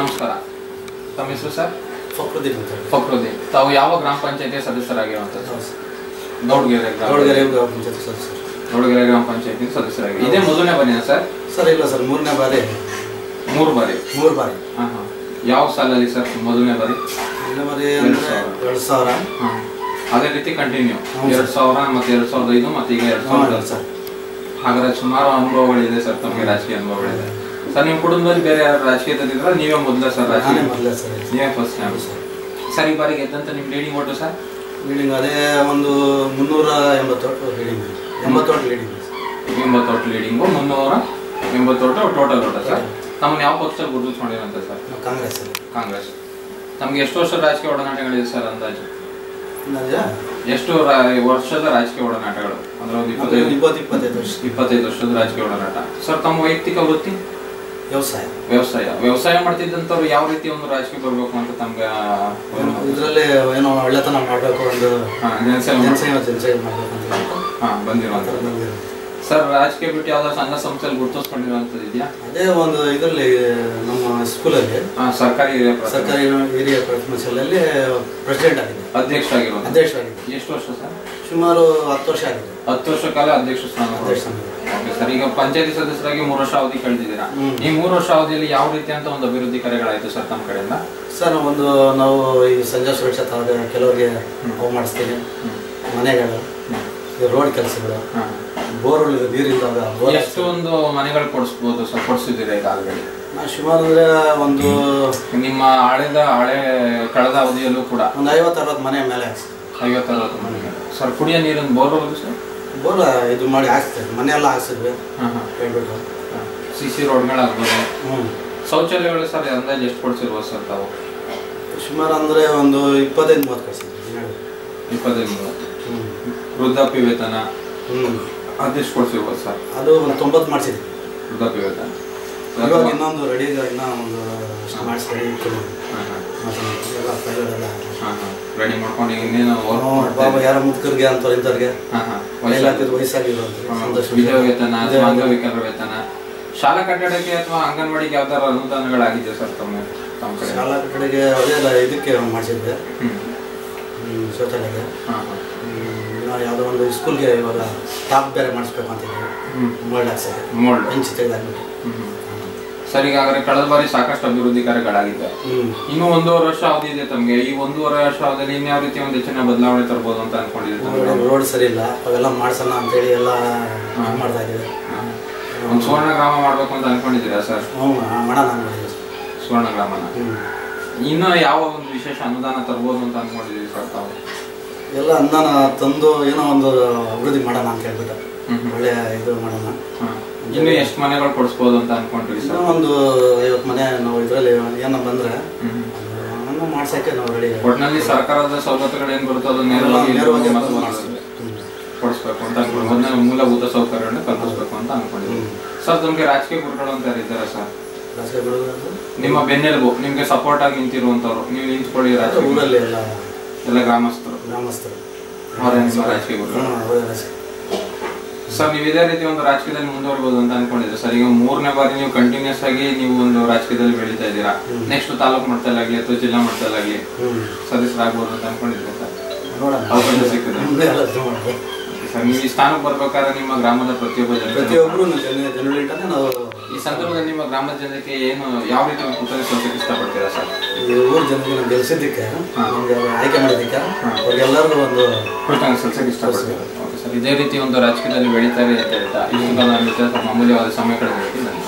ನಮಸ್ಕಾರ ತಮ್ಮ ಹೆಸರು ಸರ್ ಫಕ್ರುದ್ದೀನ್ ಅಂತ ಹೇಳಿ. ಫಕ್ರುದ್ದೀನ್ ತಾವು ಯಾವ ಗ್ರಾಮ ಪಂಚಾಯತಿ ಸದಸ್ಯರಾಗಿರುವಂಥದ್ದು ಹೌದು ಸರ್. ಗೌಡ್ಗೆರೆ ಗ್ರಾಮ ದಾವಣಗೆರೆ ಗ್ರಾಮ ಪಂಚಾಯತ್ ಸದಸ್ಯರು ಗೌಡ್ಗೆರೆ ಗ್ರಾಮ ಪಂಚಾಯತಿ ಸದಸ್ಯರಾಗಿ ಇದೇ ಮೊದಲನೇ ಬಾರಿನಾ ಸರ್ ಸರ್ ಇಲ್ಲ ಸರ್ ಮೂರನೇ ಬಾರಿ ಮೂರು ಬಾರಿ ಮೂರು ಬಾರಿ ಹಾಂ ಹಾಂ ಯಾವ ಸಾಲಲ್ಲಿ ಸರ್ ಮೊದಲನೇ ಬಾರಿ ಮೂರನೇ ಬಾರಿ ಅಂದರೆ ಎರಡು ಸಾವಿರ ಹಾಂ ಅದೇ ರೀತಿ ಕಂಟಿನ್ಯೂ ಹೌದು ಎರಡು ಸಾವಿರ ಮತ್ತು ಎರಡು ಸಾವಿರದ ಐದು ಮತ್ತು ಈಗ ಎರಡು ಸಾವಿರದ ಹೌದು ಸರ್ ಹಾಗಾದ್ರೆ ಸುಮಾರು ಅನುಭವಗಳಿದೆ ಸರ್ ತಮಗೆ ರಾಜಕೀಯ ಅನುಭವಗಳಿದೆ ಸರ್ ನಿಮ್ಮ ಕುಟುಂಬದಲ್ಲಿ ಬೇರೆ ಯಾರು ರಾಜಕೀಯದಲ್ಲಿದ್ರೆ ನೀವೇ ಮೊದಲೇ ಸರ್ ನಾನೇ ರಾಜಕೀಯ ಮೊದಲೇ ಸರ್ ನೀವೇ ಫಸ್ಟ್ ಟೈಮ್ ಸರ್ ಈ ಬಾರಿ ಗೆದ್ದಂತ ನಿಮ್ಮ ಲೀಡಿಂಗ್ ಓಟು ಸರ್ ಲೀಡಿಂಗ್ ಅದೇ ಒಂದು ಮುನ್ನೂರ ಎಂಬತ್ತೊಟ್ಟು ಲೀಡಿಂಗ್ ಎಂಬತ್ತೊಟ್ಟು ಲೀಡಿಂಗ್ ಎಂಬತ್ತೊಟ್ಟು ಲೀಡಿಂಗು ಮುನ್ನೂರ ಎಂಬತ್ತೊಟ್ಟು ಟೋಟಲ್ ಓಟ ಸರ್ ತಮ್ಮನ್ನು ಯಾವ ಪಕ್ಷದಲ್ಲಿ ಗುರುತಿಸ್ಕೊಂಡಿರಂತ ಸರ್ ಕಾಂಗ್ರೆಸ್ ಅಲ್ಲಿ ಕಾಂಗ್ರೆಸ್ ತಮಗೆ ಎಷ್ಟು ವರ್ಷದ ರಾಜಕೀಯ ಒಡನಾಟಗಳಿದೆ ಸರ್ ಅಂದಾಜು ನನಗೆ ಎಷ್ಟು ರಾ- ವರ್ಷದ ರಾಜಕೀಯ ಒಡನಾಟಗಳು ಅಂದ್ರೆ ಒಂದು ಇಪ್ಪತ್ತೈದು ಇಪ್ಪತ್ತು ಇಪ್ಪತ್ತೈದು ವರ್ಷ ಇಪ್ಪತ್ತೈದು ವರ್ಷದ ರಾಜಕೀಯ ಒಡನಾಟ ಸರ್ ತಮ್ಮ ವೈಯಕ್ತಿಕ ವೃತ್ತಿ ವ್ಯವಸಾಯ ವ್ಯವಸಾಯ ವ್ಯವಸಾಯ ಮಾಡ್ತಿದ್ದಂಥವ್ರು ಯಾವ ರೀತಿ ಒಂದು ರಾಜಕೀಯ ಬರಬೇಕು ಅಂತ ತಮ್ಗೆ ಇದರಲ್ಲಿ ಏನೋ ಒಳ್ಳೆತನ ಮಾಡಬೇಕು ಒಂದು ಹಾ, ಜನಸೇವೆ ಮಾಡ್- ಜನಸೇವೆ ಜನಸೇವೆ ಮಾಡಬೇಕು ಅಂತ ಹೇಳ್ಬಿಟ್ಟು ಹಾ ಆ ಥರ ಬಂದಿರುವಂಥದ್ದು ಬಂದಿರೋದು. ಸರ್ ರಾಜಕೀಯ ಬಿಟ್ಟು ಯಾವ್ದಾದ್ರು ಸಂಘ ಸಂಸ್ಥೆಯಲ್ಲಿ ಗುರುತಿಸ್ಕೊಂಡಿರುವಂಥದ್ದು ಇದೆಯಾ ಅದೇ ಒಂದು ಇದರಲ್ಲಿ ನಮ್ಮ ಸ್ಕೂಲಲ್ಲಿ ಹಾ, ಸರ್ಕಾರಿ ಹಿರಿಯ ಪ್ರಾಥಮಿಕ ಸರ್ಕಾರಿ ಹಿರಿಯ ಪ್ರಾಥಮಿಕ ಶಾಲೆಯಲ್ಲಿ ಪ್ರೆಸಿಡೆಂಟ್ ಆಗಿದೆ ಅಧ್ಯಕ್ಷರಾಗಿರುವಂಥ ಅಧ್ಯಕ್ಷರಾಗಿದೆ ಎಷ್ಟು ವರ್ಷ ಸರ್ ಸುಮಾರು ಹತ್ತು ವರ್ಷ ಆಗಿದೆ ಹತ್ತು ವರ್ಷ ಕಾಲ ಅಧ್ಯಕ್ಷ ಸ್ಥಾನ ಅಧ್ಯಕ್ಷ ಸ್ಥಾನ. ಓಕೆ ಸರ್ ಈಗ ಪಂಚಾಯತಿ ಸದಸ್ಯರಾಗಿ ಮೂರು ವರ್ಷ ಅವಧಿ ಕಳೆದಿದ್ದೀರಾ ಹ್ಮ್. ಈ ಮೂರು ವರ್ಷ ಅವಧಿಯಲ್ಲಿ ಯಾವ ರೀತಿಯಂತ ಒಂದು ಅಭಿವೃದ್ಧಿ ಕಾರ್ಯಗಳಾಯ್ತು ಸರ್ ತಮ್ಮ ಕಡೆಯಿಂದ ಸರ್ ಒಂದು ನಾವು ಈ ಸಂಜೆ ಸುರಕ್ಷಾ ತಾವದೆ ಕೆಲವರಿಗೆ ಅವು ಮಾಡಿಸ್ತೀನಿ ಮನೆಗಳು ಈ ರೋಡ್ ಕೆಲಸಗಳು ಹಾ. ಬೋರ್ವೆಲ್ ನೀರಿಲ್ದಾಗ ಬೋರ್ ಎಷ್ಟು ಒಂದು ಮನೆಗಳು ಕೊಡಿಸ್ಬೋದು ಸರ್ ಕೊಡಿಸಿದ್ದೀರಾ ಈಗ ಆಲ್ರೆಡಿ ನಾವು ಸುಮಾರು ಅಂದರೆ ಒಂದು ನಿಮ್ಮ ಹಳೆದ ಹಳೆ ಕಳೆದ ಅವಧಿಯಲ್ಲೂ ಕೂಡ ಒಂದು ಐವತ್ತು ಅರವತ್ತು ಮನೆ ಮೇಲೆ ಹಾಕ್ಸ್ತೀವಿ ಐವತ್ತು ಅರವತ್ತು ಮನೆಗೆ ಸರ್ ಕುಡಿಯೋ ನೀರಿನ ಬೋರ್ ಹೋಗುದು ಸರ್ ಬೋರ್ ಇದು ಮಾಡಿ ಹಾಕ್ಸ್ತೀವಿ ಮನೆ ಎಲ್ಲ ಹಾಕ್ಸಿದ್ವಿ ಹಾಂ ಹಾಂ ಹೇಳ್ಬಿಟ್ಟು ಸಿ ಸಿ ರೋಡ್ಗಳಾಗ್ಬೋದು ಹ್ಞೂ ಶೌಚಾಲಯಗಳು ಸರ್ ಅಂದಾಜು ಎಷ್ಟು ಕೊಡ್ಸಿರ್ಬೋದು ಸರ್ ತಾವು ಸುಮಾರು ಅಂದರೆ ಒಂದು ಇಪ್ಪತ್ತೈದು ಮೂವತ್ತು ಕಳ್ಸಿದ್ವಿ ಹೇಳಿ ಇಪ್ಪತ್ತೈದು ಮೂವತ್ತು ಹ್ಞೂ ವೃದ್ಧಾಪ್ಯ ವೇತನ ಹ್ಞೂ ಅದೆಷ್ಟು ಕೊಡ್ಸಿರ್ಬೋದು ಸರ್ ಅದು ಒಂದು ತೊಂಬತ್ತು ಮಾಡಿಸಿದ್ವಿ ವೃದ್ಧಾಪ್ಯ ವೇತನ ಇವಾಗ ಇನ್ನೊಂದು ರೆಡಿ ಇನ್ನೂ ಒಂದು ಅಷ್ಟು ಮಾಡಿಸಿ ರೆಡಿ ಇಟ್ಟು ಹಾಂ ಹಾಂ ಎಲ್ಲ ಫೈಲೆಲ್ಲ ಹಾಂ ಹಾಂ ರೆಡಿ ಮಾಡ್ಕೊಂಡು ಈಗ ಇನ್ನೇನು ವರ್ಕ್ ಬಾಬಾ ಮಾಡ್ತಾ ಯಾರೋ ಮುದುಕರಿಗೆ ಅಂಥವ್ರು ಇಂಥವ್ರಿಗೆ ಹಾಂ ಹಾಂ ವಯಸ್ಸಾಗಿದ್ದು ವಯಸ್ಸಾಗಿರೋಂಥ ಸಂತೋಷ ವಿಧವ ವೇತನ ಅಥವಾ ಅಂಗವಿಕಲರ ವೇತನ ಶಾಲಾ ಕಟ್ಟಡಕ್ಕೆ ಅಥವಾ ಅಂಗನವಾಡಿಗೆ ಯಾವ್ದಾರ ಅನುದಾನಗಳಾಗಿದೆ ಸರ್ ತಮ್ಮ ತಮ್ಮ ಕಡೆ ಶಾಲಾ ಕಡೆಗೆ ಅದೇ ಅಲ್ಲ ಇದಕ್ಕೆ ಮಾಡಿಸಿದ್ದೆ ಹ್ಮ್ ಹ್ಮ್, ಶೌಚಾಲಯಕ್ಕೆ ಹಾಂ ಹಾಂ ಹ್ಮ್, ಇನ್ನು ಯಾವುದೋ ಒಂದು ಸ್ಕೂಲ್ಗೆ ಇವಾಗ ಟಾಪ್ ಬೇರೆ ಮಾಡಿಸ್ಬೇಕು ಅಂತ ಇದ್ದೀವಿ ಹ್ಮ್ ಮೋಲ್ಡ್ ಹಾಕ್ಸೋಕ್ಕೆ ಮೋಲ್ಡ್ ಬೆಂಚ್ ತೆಗೆದಾಕ್ಬಿಟ್ಟು ಹ್ಮ್ ಸರ್ ಈಗ ಹಾಗಾದ್ರೆ ಕಳೆದ ಬಾರಿ ಸಾಕಷ್ಟು ಅಭಿವೃದ್ಧಿ ಕಾರ್ಯಗಳಾಗಿದೆ ಹ್ಞೂ ಇನ್ನು ಒಂದೂವರೆ ವರ್ಷ ಅವಧಿ ಇದೆ ತಮಗೆ ಈ ಒಂದೂವರೆ ವರ್ಷ ಅವಧಿಯಲ್ಲಿ ಇನ್ಯಾವ ರೀತಿ ಒಂದು ಹೆಚ್ಚಿನ ಬದಲಾವಣೆ ತರ್ಬೋದು ಅಂತ ಅನ್ಕೊಂಡಿದ್ದೀವಿ ರೋಡ್ ಸರಿ ಇಲ್ಲ ಅವೆಲ್ಲ ಮಾಡ್ಸೋಣ ಅಂತೇಳಿ ಎಲ್ಲ ಇದು ಮಾಡ್ತಾ ಇದ್ದೀವಿ ಒಂದು ಸುವರ್ಣ ಗ್ರಾಮ ಮಾಡ್ಬೇಕು ಅಂತ ಅನ್ಕೊಂಡಿದ್ದೀರಾ ಸರ್ ಹ್ಞೂ ಮಾಡೋಣ ಅಂದ್ಕೊಂಡಿದ್ದೀವಿ ಸುವರ್ಣ ಗ್ರಾಮನ ಹ್ಞೂ ಇನ್ನು ಯಾವ ಒಂದು ವಿಶೇಷ ಅನುದಾನ ತರ್ಬೋದು ಅಂತ ಅನ್ಕೊಂಡಿದ್ದೀವಿ ಸರ್ ತಾವು ಎಲ್ಲ ಅನ್ನಾನ ತಂದು ಏನೋ ಒಂದು ಅಭಿವೃದ್ಧಿ ಮಾಡೋಣ ಅಂತ ಹೇಳ್ಬಿಟ್ಟು ಹ್ಮ್ ಹ್ಮ್. ಒಳ್ಳೆ ಇದು ಮಾಡೋಣ ಹಾ. ಇನ್ನು ಎಷ್ಟು ಮನೆಗಳು ಕೊಡಿಸ್ಬೋದು ಅಂತ ಅನ್ಕೊಂಡ್ರಿ ಇನ್ನೂ ಸರ್ ಒಂದು ಐವತ್ತು ಮನೆ ನಾವು ಇದರಲ್ಲಿ ಏನೋ ಬಂದರೆ ಹ್ಮ್. ಅದನ್ನು ಮಾಡ್ಸೋಕ್ಕೆ ನಾವು ರೆಡಿ ಒಟ್ನಲ್ಲಿ ಸರ್ಕಾರದ ಸವಲತ್ತುಗಳು ಏನ್ ಬರುತ್ತೋ ಅದನ್ನ ನೇರವಾಗಿ ನೇರವಾಗಿ ಮತ್ತು ಬಂದು ಒಂದು ಮಾಡಿಸ್ತೀವಿ ಕೊಡಿಸ್ಬೇಕು ಅಂತ ಅನ್ಕೊಂಡು ಮೊದಲನೇ ಮೂಲಭೂತ ಸೌಕರ್ಯಗಳನ್ನ ಕಲ್ಪಿಸ್ಬೇಕು ಅಂತ ಅನ್ಕೊಂಡಿದ್ದೀವಿ ಸರ್ ತಮಗೆ ರಾಜಕೀಯ ಗುರುಗಳು ಅಂತ ಇದ್ದಾರೆ ಸರ್ ರಾಜಕೀಯಗಳು ಅಂದ್ರೆ ನಿಮ್ಮ ಬೆನ್ನೆಲುಬು ನಿಮ್ಗೆ ಸಪೋರ್ಟ್ ಆಗಿ ನಿಂತಿರುವಂತವ್ರು ನೀವು ನಿಂತ್ಕೊಳ್ಳಿ ರಾಜಕೀಯ ಊರಲ್ಲಿ ಎಲ್ಲ ಎಲ್ಲ ಗ್ರಾಮಸ್ಥರು ಗ್ರಾಮಸ್ಥರು ಅವರೇ ನಿಮ್ಮ ರಾಜಕೀಯ ಗುರುಗಳು ಹ್ಞೂ ಅವರೇ ರಾಜಕೀಯ ಸರ್ ನೀವು ಇದೇ ರೀತಿ ಒಂದು ರಾಜಕೀಯದಲ್ಲಿ ಮುಂದುವರಿಬಹುದು ಅಂತ ಅನ್ಕೊಂಡಿದ್ರೆ ಸರ್ ಈಗ ಮೂರನೇ ಬಾರಿ ನೀವು ಕಂಟಿನ್ಯೂಸ್ ಆಗಿ ನೀವು ಒಂದು ರಾಜಕೀಯದಲ್ಲಿ ಬೆಳೀತಾ ಇದ್ದೀರಾ ನೆಕ್ಸ್ಟ್ ತಾಲೂಕು ಮಟ್ಟದಲ್ಲಾಗ್ಲಿ ಅಥವಾ ಜಿಲ್ಲಾ ಮಟ್ಟದಲ್ಲಾಗ್ಲಿ ಹ್ಞೂ ಸದಸ್ಯರಾಗ್ಬೋದು ಅಂತ ಅನ್ಕೊಂಡಿದ್ರೆ ಸರ್ ನೋಡೋಣ ಅವಕಾಶ ಸಿಕ್ಕಿದೆ ಮುಂದೆ ಎಲ್ಲ ಇದು ಮಾಡೋದು ಸರ್ ನೀವು ಈ ಸ್ಥಾನಕ್ಕೆ ಬರ್ಬೇಕಾದ್ರೆ ನಿಮ್ಮ ಗ್ರಾಮದ ಪ್ರತಿಯೊಬ್ಬ ಜನ ಪ್ರತಿಯೊಬ್ಬರು ಜನ ಜನಗಳಿಂದಾನೆ ನಾವು ಈ ಸಂದರ್ಭದಲ್ಲಿ ನಿಮ್ಮ ಗ್ರಾಮದ ಜನತೆಗೆ ಏನು ಯಾವ ರೀತಿ ಒಂದು ಕೃತಜ್ಞತೆ ಸಲ್ಲಿಸಕ್ಕೆ ಇಷ್ಟಪಡ್ತೀರಾ ಸರ್ ಈ ಊರು ಜನರಿಗೆ ನಾವು ಗೆಲ್ಸಿದ್ದಕ್ಕೆ ನಮಗೆ ಆಯ್ಕೆ ಮಾಡಿದ್ದಕ್ಕೆ ಅವ್ರಿಗೆಲ್ಲರಿಗೂ ಒಂದು ಕೃತಜ್ಞತೆ ಸಲ್ಲಿಸಕ್ಕೆ ಇಷ್ಟಪಡ್ತೀರಾ ಓಕೆ ಸರ್ ಇದೇ ರೀತಿ ಒಂದು ರಾಜಕೀಯದಲ್ಲಿ ಬೆಳೀತಾರೆ ಅಂತ ಹೇಳ್ತಾ ಇಷ್ಟು ಕಾಲ ನಮ್ಮ ಜೊತೆ ತಮ್ಮ ಅಮೂಲ್ಯವಾದ ಸಮಯ ಕಳೆದಿದ್ದಕ್ಕೆ ಧನ್ಯವಾದ